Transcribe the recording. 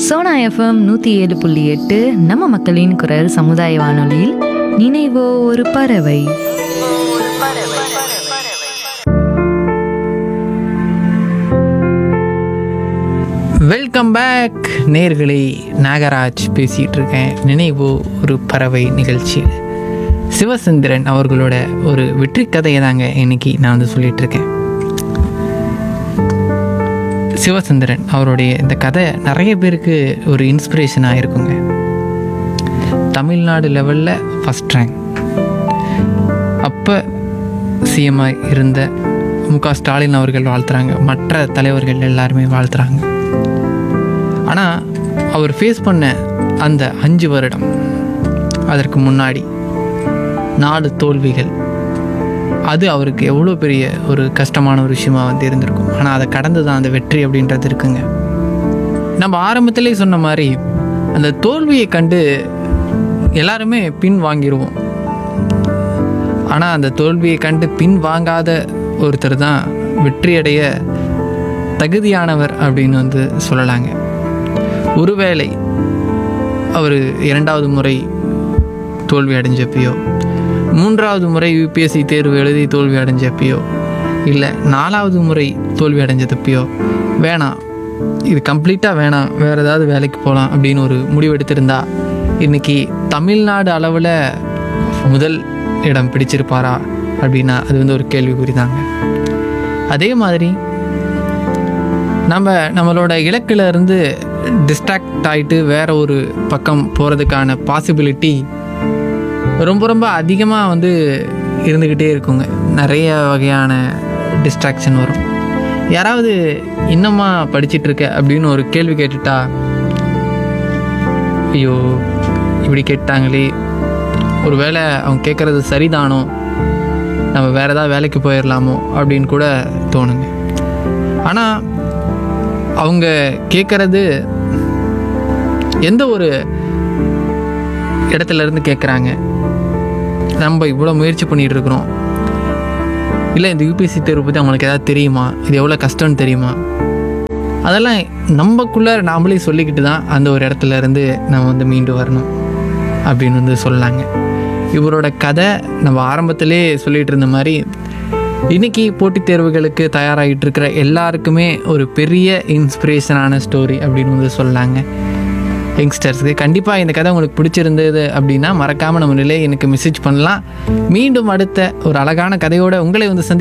Sona FM நூற்றி ஏழு புள்ளி எட்டு நம்ம மக்களின் குரல் சமுதாய வானொலியில் நினைவோ ஒரு பறவை வெல்கம் பேக் நேர்களே நாகராஜ் பேசிகிட்டு இருக்கேன் நினைவு ஒரு பறவை நிகழ்ச்சியில் சிவசுந்தரன் அவர்களோட ஒரு வெற்றி கதையை தாங்க இன்னைக்கு நான் வந்து சொல்லிட்டு இருக்கேன் சிவசுந்தரன் அவருடைய இந்த கதை நிறைய பேருக்கு ஒரு இன்ஸ்பிரேஷனாக இருக்குங்க தமிழ்நாடு லெவலில் ஃபஸ்ட் ரேங்க் அப்போ சிஎம்ஐ இருந்த மு க ஸ்டாலின் அவர்கள் வாழ்த்துறாங்க மற்ற தலைவர்கள் எல்லாருமே வாழ்த்துறாங்க ஆனால் அவர் ஃபேஸ் பண்ண அந்த அஞ்சு வருடம் அதற்கு முன்னாடி நாலு தோல்விகள் அது அவருக்கு எவ்வளோ பெரிய ஒரு கஷ்டமான ஒரு விஷயமா வந்து இருந்திருக்கும் ஆனால் அதை கடந்து தான் அந்த வெற்றி அப்படின்றது இருக்குங்க நம்ம ஆரம்பத்திலே சொன்ன மாதிரி அந்த தோல்வியை கண்டு எல்லாருமே பின் வாங்கிடுவோம் ஆனால் அந்த தோல்வியை கண்டு பின் வாங்காத ஒருத்தர் தான் வெற்றியடைய தகுதியானவர் அப்படின்னு வந்து சொல்லலாங்க ஒருவேளை அவர் இரண்டாவது முறை தோல்வி அடைஞ்சப்பையோ மூன்றாவது முறை யூபிஎஸ்சி தேர்வு எழுதி தோல்வி அடைஞ்சப்பையோ இல்லை நாலாவது முறை தோல்வி அடைஞ்சதப்பையோ வேணாம் இது கம்ப்ளீட்டாக வேணாம் வேறு ஏதாவது வேலைக்கு போகலாம் அப்படின்னு ஒரு முடிவு எடுத்திருந்தா இன்றைக்கி தமிழ்நாடு அளவில் முதல் இடம் பிடிச்சிருப்பாரா அப்படின்னா அது வந்து ஒரு கேள்விக்குறி தாங்க அதே மாதிரி நம்ம நம்மளோட இலக்குல இருந்து டிஸ்ட்ராக்ட் ஆகிட்டு வேற ஒரு பக்கம் போகிறதுக்கான பாசிபிலிட்டி ரொம்ப ரொம்ப அதிகமாக வந்து இருந்துக்கிட்டே இருக்குங்க நிறைய வகையான டிஸ்ட்ராக்ஷன் வரும் யாராவது இன்னமா படிச்சிட்டு இருக்க அப்படின்னு ஒரு கேள்வி கேட்டுட்டா ஐயோ இப்படி கேட்டாங்களே ஒரு வேளை அவங்க கேட்குறது சரிதானோ நம்ம வேறு ஏதாவது வேலைக்கு போயிடலாமோ அப்படின்னு கூட தோணுங்க ஆனால் அவங்க கேட்குறது எந்த ஒரு இடத்துல இருந்து கேட்குறாங்க நம்ம இவ்வளோ முயற்சி பண்ணிகிட்டு இருக்கிறோம் இல்லை இந்த யூபிஎஸ்சி தேர்வு பற்றி அவங்களுக்கு ஏதாவது தெரியுமா இது எவ்வளோ கஷ்டம்னு தெரியுமா அதெல்லாம் நம்மக்குள்ளே நாமளே சொல்லிக்கிட்டு தான் அந்த ஒரு இடத்துல இருந்து நம்ம வந்து மீண்டு வரணும் அப்படின்னு வந்து சொல்லலாங்க இவரோட கதை நம்ம ஆரம்பத்திலே சொல்லிட்டு இருந்த மாதிரி இன்னைக்கு போட்டித் தேர்வுகளுக்கு தயாராகிட்டு இருக்கிற எல்லாருக்குமே ஒரு பெரிய இன்ஸ்பிரேஷனான ஸ்டோரி அப்படின்னு வந்து சொல்லலாங்க யங்ஸ்டர்ஸ்க்கு கண்டிப்பாக இந்த கதை உங்களுக்கு பிடிச்சிருந்தது அப்படின்னா மறக்காமல் நம்ம நிலையை எனக்கு மெசேஜ் பண்ணலாம் மீண்டும் அடுத்த ஒரு அழகான கதையோட உங்களை வந்து சந்தி